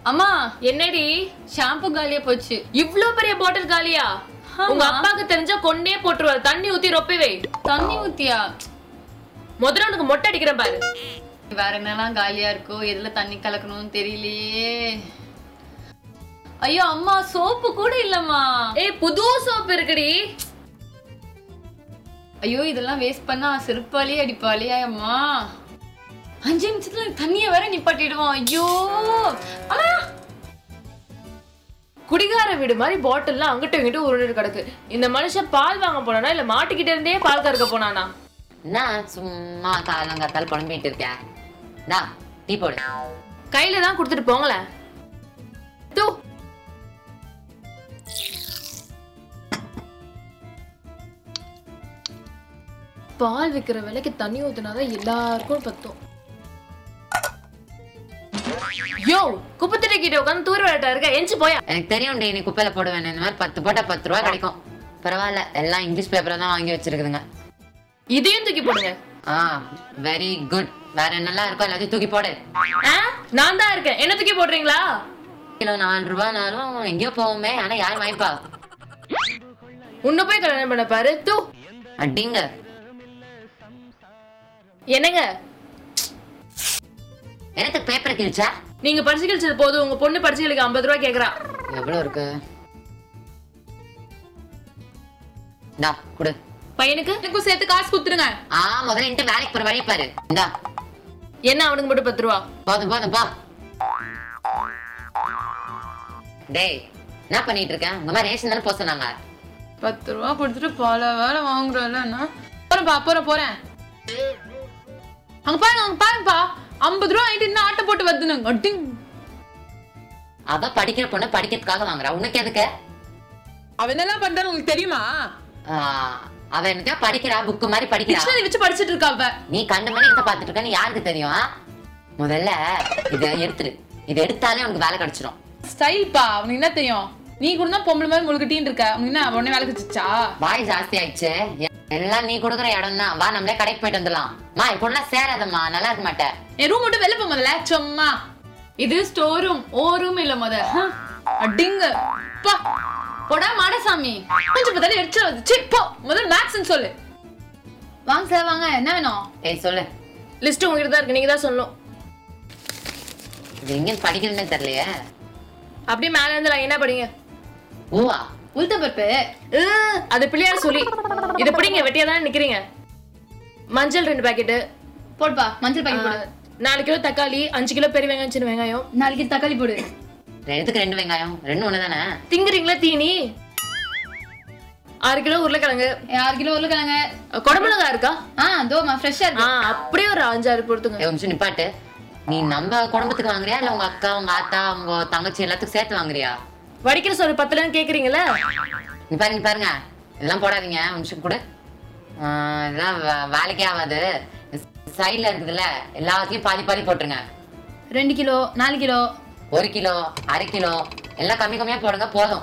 அம்மா என்னடி ஷாம்பு காலியா போச்சு இவ்ளோ பெரிய பாட்டில் காலியா ஆமா. உங்க அப்பாக்கு தெரிஞ்சா கொன்னே போட்டுருவாரு தண்ணி ஊத்தி ரொப்பி வை தண்ணி ஊத்தியா முதல்ல உனக்கு மொட்டை அடிக்கிறேன் பாரு வேற என்னலாம் காலியா இருக்கோ எதுல தண்ணி கலக்கணும்னு தெரியலையே ஐயோ அம்மா சோப்பு கூட இல்லம்மா ஏய் புது சோப்பு இருக்குடி ஐயோ இதெல்லாம் வேஸ்ட் பண்ணா செருப்பாலே அடிப்பாளே அம்மா அஞ்சு நிமிஷத்துல தண்ணிய வேற நிப்பாட்டிடுவோம் ஐயோ அம்மா குடிகார வீடு மாதிரி பாட்டில்லாம் அங்கிட்டும் இங்கிட்டும் உருண்டு கிடக்கு இந்த மனுஷன் பால் வாங்க போனானா இல்ல மாட்டிக்கிட்டே இருந்தே பால் கறக்க போனானா என்ன சும்மா காலங்காத்தால் புலம்பிட்டு இருக்க டா டீ போடு கையில தான் கொடுத்துட்டு போங்களேன் தூ பால் விக்கிற விலைக்கு தண்ணி ஊத்துனாதான் எல்லாருக்கும் பத்தும் யோ குப்பத்தட்டை கிட்ட உட்காந்து தூர விளையாட்டா இருக்க எஞ்சி போயா எனக்கு தெரியும் நீ குப்பையில போடுவேன் இந்த மாதிரி பத்து போட்டா பத்து ரூபா கிடைக்கும் பரவாயில்ல எல்லாம் இங்கிலீஷ் பேப்பரை தான் வாங்கி வச்சிருக்குதுங்க இதையும் தூக்கி போடுங்க ஆ வெரி குட் வேற என்னெல்லாம் இருக்கோ எல்லாத்தையும் தூக்கி போடு ஆ, நான் தான் இருக்கேன் என்ன தூக்கி போடுறீங்களா கிலோ நாலு ரூபானாலும் எங்கேயோ போவோமே ஆனா யார் வாங்கிப்பா உன்னை போய் கல்யாணம் பண்ண பாரு தூ அடிங்க என்னங்க எனக்கு பேப்பர் கிழிச்சா நீங்க படிச்சு கழிச்சது போதும் உங்க பொண்ணு படிச்சுகளுக்கு ஐம்பது ரூபாய் கேக்குறா எவ்வளவு இருக்கு இந்தா குடு பையனுக்கு எனக்கும் சேர்த்து காசு குத்துருங்க ஆ முதல்ல இன்ட்டு வேலைக்கு போற வழி பாரு இந்தா என்ன அவனுக்கு மட்டும் பத்து ரூபா போதும் போதும் போ டேய் என்ன பண்ணிட்டு இருக்க உங்க மாதிரி ரேஷன் தானே போக சொன்னாங்க பத்து ரூபா கொடுத்துட்டு பல வேலை வாங்குறோம்ல போறேன்ப்பா போறேன் போறேன் அங்க பாருங்க அங்க பாருங்கப்பா ஐம்பது ரூபா ஆயிட்டு இன்னும் ஆட்டை போட்டு வருதுனுங்க அட்டிங் அவ படிக்கிற பொண்ணு படிக்கிறதுக்காக வாங்குறா உனக்கு எதுக்கு அவன் என்னெல்லாம் பண்றான்னு உங்களுக்கு தெரியுமா ஆ, அவ என்னத்தையோ படிக்கிறா புக்கு மாதிரி படிக்கிறா டிக்ஷனரி வச்சு படிச்சிட்டு இருக்கா அவ நீ கண்டு மணி எடுத்து பாத்துட்டு இருக்கன்னு யாருக்கு தெரியும் ஆ? முதல்ல இத எடுத்துரு இத எடுத்தாலே உனக்கு வேலை கிடைச்சிரும் ஸ்டைல்ப்பா அவனுக்கு என்ன தெரியும் நீ கூட தான் பொம்பளை மாதிரி முழுக்கட்டின்னு இருக்க உனக்கு என்ன உடனே வேலை கிடைச்சிச்சா வாய் ஜாஸ்தி ஆயிடுச்சு எல்லாம் நீ கொடுக்குற இடம் தான் வா நம்மளே கடைக்கு போயிட்டு வந்துடலாம் மா இப்படிலாம் சேராதம்மா நல்லா இருக்க மாட்டேன் என் ரூம் மட்டும் வெளில போ முதல்ல சும்மா இது ஸ்டோர் ரூம் ஓ ரூம் இல்ல முத ஹம். அடிங்க பா போடா மாடசாமி கொஞ்சம் பார்த்தாலே எரிச்சல் வருது சீ போ முதல்ல மேக்ஸ்னு சொல்லு வாங்க சார் வாங்க என்ன வேணும் ஏய் சொல்லு லிஸ்ட் உங்ககிட்ட தான் இருக்கு நீங்க தான் சொல்லணும் இது எங்க படிக்கிறதுனே தெரியலையே அப்படியே மேல இருந்து நான் என்ன படிங்க ஊவா உளுத்த பருப்பு உ, அது பிள்ளையார் சொல்லி இது பிடிங்க வெட்டியா தானே நிக்கிறீங்க மஞ்சள் ரெண்டு பாக்கெட்டு போடுப்பா மஞ்சள் பாக்கெட் போடு நாலு கிலோ தக்காளி அஞ்சு கிலோ பெரிய வெங்காயம் சின்ன வெங்காயம் நாளைக்கு தக்காளி போடு ரெண்டுத்துக்கு ரெண்டு வெங்காயம் ரெண்டு ஒண்ணு தானே திங்குறீங்களா தீனி ஆறு கிலோ உருளைக்கிழங்கு ஆறு கிலோ உருளைக்கிழங்க குடமிளகா இருக்கா ஆ தோமா ஃப்ரெஷ்ஷா ஆ இருக்கு அப்படியே ஒரு அஞ்சாறு பொறுத்துங்க ஏய், ஒரு நிமிஷம் நிப்பாட்டு நீ நம்ம குடும்பத்துக்கு வாங்குறியா இல்ல உங்க அக்கா உங்க ஆத்தா உங்க தங்கச்சி எல்லாத்துக்கும் சேர்த்து வாங்குறியா வடிக்கிற சோறு பத்துலன்னு கேக்குறீங்களா நீ பாருங்க நீ பாருங்க இதெல்லாம் போடாதீங்க ஒரு நிமிஷம் கூட ஆஹ் இதெல்லாம் வே- வேலைக்கே ஆகாது சைடுல இருக்குதுல்ல எல்லாத்தையும் பாதி பாதி போட்டுருங்க ரெண்டு கிலோ நாலு கிலோ ஒரு கிலோ அரை கிலோ எல்லாம் கம்மி கம்மியா போடுங்க போதும்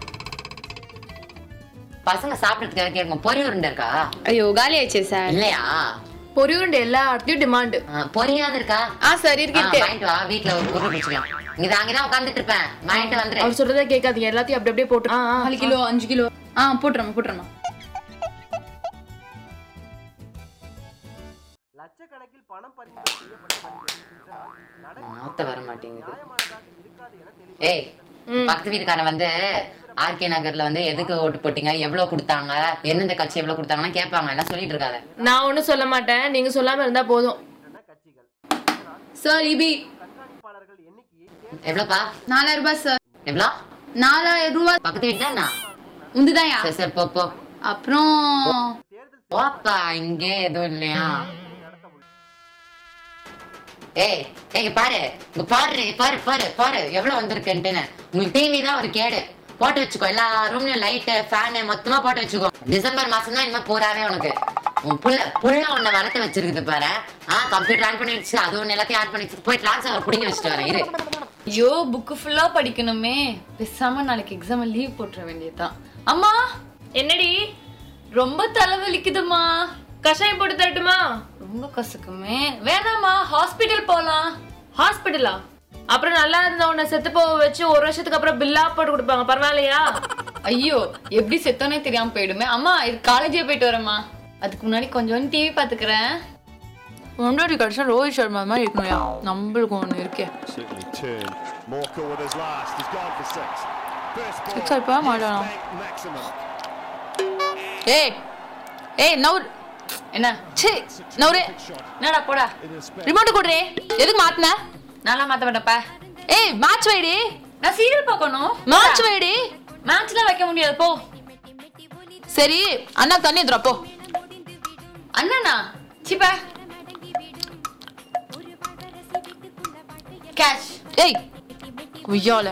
பசங்க சாப்பிடறதுக்கு கேட்கும் பொரி உருண்டை இருக்கா ஐயோ காலி ஆயிடுச்சு சார் இல்லையா பொரியுண்டு எல்லா இடத்துலயும் டிமாண்ட் ஆஹ் பொரியாது இருக்கா ஆ சார் ஆ, இருக்கு வாங்கிட்டு வா வீட்டுல ஒரு உருளை பிடிச்சிக்கலாம் இங்க அங்கதான் உட்காந்துட்டு இருப்பேன் வாங்கிட்டு வந்துரு அவர் சொல்றதே கேட்காதீங்க எல்லாத்தையும் அப்படி அப்படியே போட்டு ஆ, ஆ. நாலு கிலோ அஞ்சு கிலோ ஆ போட்டுறமா போட்டுறமா லட்சக்கணக்கில் பணம் பறிமுதல் செய்யப்பட்ட வணிகம் என்றால் நடை மாத்த வர மாட்டேங்குது ஏய் பக்கத்து வீட்டுக்காரன் வந்து ஆர்கே நகர்ல வந்து எதுக்கு ஓட்டு போட்டீங்க எவ்வளவு கொடுத்தாங்க எந்தெந்த கட்சி எவ்வளவு கொடுத்தாங்கன்னு கேட்பாங்க எல்லாம் சொல்லிட்டு இருக்காத நான் ஒண்ணும் சொல்ல மாட்டேன் நீங்க சொல்லாம இருந்தா போதும் கட்சிகள் சார் இபி கண்காணிப்பாளர்கள் எண்ணிக்கையை எவ்வளவுப்பா நாலாயிரம் ரூபாய் சார் எவ்வளோ நாலாயிரம் ரூபாய் பக்கத்து வீட்டு தானா உந்துதாயா சரி சரி போ போ அப்புறம் போப்பா இங்கே எதுவும் இல்லையா ஏய் ஏய், இங்க பாரு இங்க பாரு பாரு பாரு பாரு எவ்வளவு வந்திருக்குன்ட்டுன்னு உங்களுக்கு டிவி தான் ஒரு கேடு போட்டு வச்சுக்கோ எல்லா ரூம்லயும் லைட்டு ஃபேனு மொத்தமா போட்டு வச்சுக்கோ டிசம்பர் மாசம் தான் இனிமே பூராவே உனக்கு உன் புள்ள புள்ள உன்னை வளர்த்து வச்சிருக்குது பாரு ஆ கம்ப்யூட்டர் ஆன் பண்ணி வச்சு அது ஒன்று எல்லாத்தையும் ஆன் பண்ணி வச்சு போய் டிரான்ஸ்ஃபர் பிடிங்க வச்சுட்டு வரேன் இரு ஐயோ புக்கு ஃபுல்லா படிக்கணுமே பேசாம நாளைக்கு எக்ஸாம் லீவ் போட்டுற வேண்டியதுதான் அம்மா என்னடி ரொம்ப தலைவலிக்குதுமா கஷாயம் போட்டு தரட்டுமா ரொம்ப கசக்குமே வேணாமா ஹாஸ்பிட்டல் போலாம் ஹாஸ்பிட்டலா அப்புறம் நல்லா இருந்தவன செத்து போக வச்சு ஒரு வருஷத்துக்கு அப்புறம் பில்லா போட்டு கொடுப்பாங்க பரவாயில்லையா ஐயோ எப்படி செத்தோனே தெரியாம போயிடுமே அம்மா இது காலேஜே போயிட்டு வரேம்மா அதுக்கு முன்னாடி கொஞ்சம் டிவி பாத்துக்கிறேன் ஒன்றோடி கடைசியா ரோஹித் சர்மா மாதிரி இருக்கணும்யா நம்மளுக்கு ஒன்று இருக்கே Certainly turn more forward as last. He's gone for six. First ball. Six ஆயிப்பா மாட்டானா Maximum. ஏய் ஏய் நவுர் என்ன ச்சே நவுரே என்னடா போடா In a spell. ரிமோட் கொடுறே எதுக்கு மாத்தின நான்லாம் மாத்த மாட்டேப்பா ஏய் மேட்ச் வைடி நான் சீரியல் பார்க்கணும் மேட்ச் வைடி மேட்ச்லாம் வைக்க முடியாது போ சரி அண்ணா தண்ணி எடுத்துரு போ அண்ணனா சிப்பா கேஷ் ஏய் குய்யால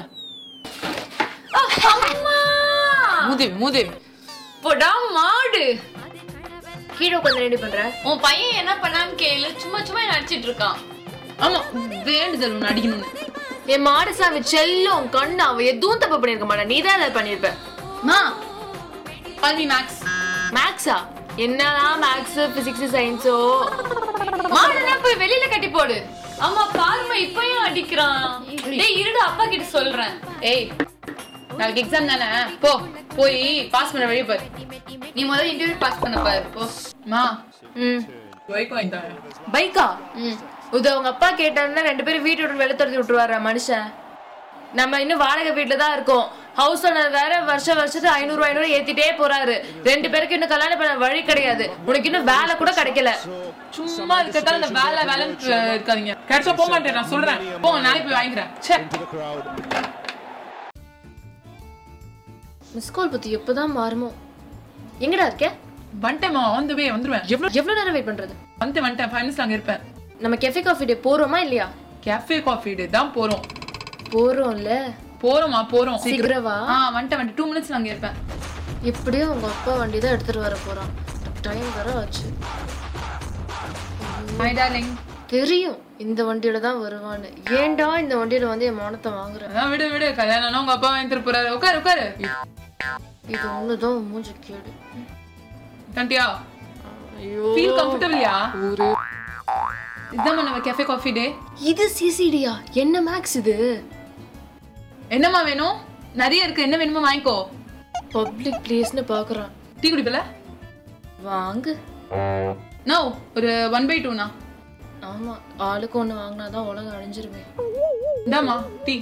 அம்மா மூதேவி மூதேவி போடா மாடு கீழே உட்காந்து ரெடி பண்ற உன் பையன் என்ன பண்ணான்னு கேளு சும்மா சும்மா என்ன அடிச்சிட்டு இருக்கான் ஆமா வேண்டுதல் ஒன்று அடிக்கணும்னு என் மாடு சாமி செல்லும் கண்ணு அவ எதுவும் தப்பு பண்ணிருக்க மாட்டா நீ தான் அதை பண்ணிருப்ப மா கால் மீ மேக்ஸ் மேக்ஸா என்னதான் மேக்ஸ் பிசிக்ஸ் சயின்ஸோ மாடுனா போய் வெளியில கட்டி போடு ஆமா பாருமா இப்பயும் அடிக்கிறான் டேய் இருடா அப்பா கிட்ட சொல்றேன் ஏய் நாளைக்கு எக்ஸாம் தானே போ போய் பாஸ் பண்ண வழி பாரு நீ முதல்ல இன்டர்வியூ பாஸ் பண்ண பாரு போ மா ம் பைக் வாங்கி தரேன் பைக்கா ம் இது அவங்க அப்பா கேட்டாருன்னா ரெண்டு பேரும் வீட்டு விட்டு வெளில துரத்தி விட்டுருவாரா மனுஷன் நம்ம இன்னும் வாடகை வீட்டுல தான் இருக்கோம் ஹவுஸ் ஓனர் வேற வருஷம் வருஷத்துக்கு ஐநூறு ஐநூறு ஏத்திட்டே போறாரு ரெண்டு பேருக்கு இன்னும் கல்யாணம் பண்ண வழி கிடையாது உனக்கு இன்னும் வேலை கூட கிடைக்கல சும்மா இருக்கிறதால இந்த வேலை வேலைன்னு இருக்காதீங்க கிடைச்சா போக மாட்டேன் நான் சொல்றேன் போங்க நாளைக்கு போய் வாங்கிக்கிறேன் ச்சே Into the crowd. Miss call பத்தி எப்பதான் மாறுமோ எங்கடா இருக்க வந்துட்டேன் ஆன் த வே வந்துருவேன் எவ்வளோ எவ்வளவு நேரம் வெயிட் பண்றது வந்துட்டு வந்துட்டேன் ஃபைவ் மினிட்ஸ் அங்கே இருப்பேன் நம்ம கெஃபே காஃபி டே போறோமா இல்லையா கேஃபே காஃபி டே தான் போறோம் போறோம்ல போறோமா போறோம் சீக்கிரம் வா. ஆ வந்துட்டேன் வந்துட்டு டூ மினிட்ஸ்ல அங்கே இருப்பேன் எப்படியும் உங்க அப்பா வண்டி தான் எடுத்துட்டு வர போறான் டைம் வர ஆச்சு ஹாய் டார்லிங் தெரியும் இந்த வண்டியில தான் வருவான்னு ஏன்டா இந்த வண்டியில வந்து என் மானத்தை வாங்குற அதான் விடு விடு கல்யாணம்னா உங்க அப்பா வாங்கி தர போறாரு உட்காரு உட்காரு இது ஒண்ணுதான் உன் மூஞ்சி கேடு கண்டியா ஃபீல் கம்ஃபர்டபிளியா இதுதான் நம்ம கேஃபே காஃபி டே இது சிசிடியா என்ன மேக்ஸ் இது என்னம்மா வேணும் நிறைய இருக்கு என்ன வேணுமோ வாங்கிக்கோ பப்ளிக் பிளேஸ்னு பாக்குறான் டீ குடிப்பல வாங்கு நோ ஒரு ஒன் பை டூனா ஆமா ஆளுக்கு ஒண்ணு வாங்கினாதான் உலகம் அழிஞ்சிருமே இந்தாம்மா டீ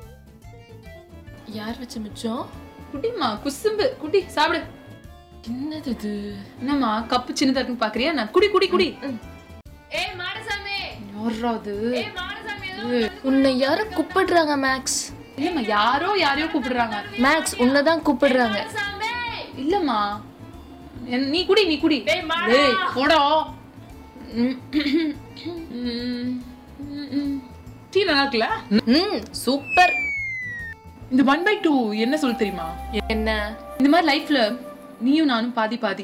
யார் வச்ச மிச்சம் குடிமா குசும்பு குடி சாப்பிடு என்னது இது என்னம்மா கப்பு சின்னதா இருக்குன்னு பாக்குறியா நான் குடி குடி குடி ஏய் மாடசாமி யாராவது ஏய் மாடசாமி உன்னை யாரும் கூப்பிடுறாங்க மேக்ஸ் இல்லம்மா யாரோ யாரையோ கூப்பிடுறாங்க மேக்ஸ் உன்னை தான் கூப்பிடுறாங்க இல்லம்மா என்- நீ குடி நீ குடி டேய், மாடா. டேய் போடா ம், ம், ம். டீ நல்லா இருக்குல்ல ம் சூப்பர் இந்த ஒன் பை டூ என்ன சொல்லு தெரியுமா என்ன இந்த மாதிரி லைஃப்ல நீயும் நானும் பாதி பாதி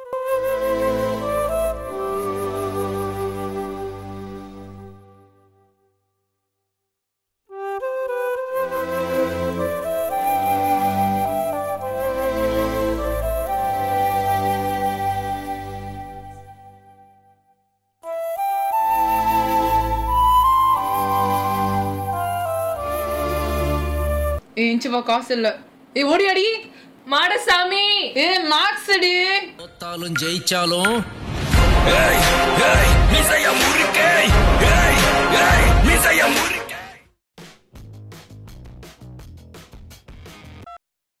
ஏன் சிவா காசு இல்ல ஏ ஓடி அடி மாடசாமி ஏ மார்க்ஸ் அடி தோத்தாலும் ஜெயிச்சாலும்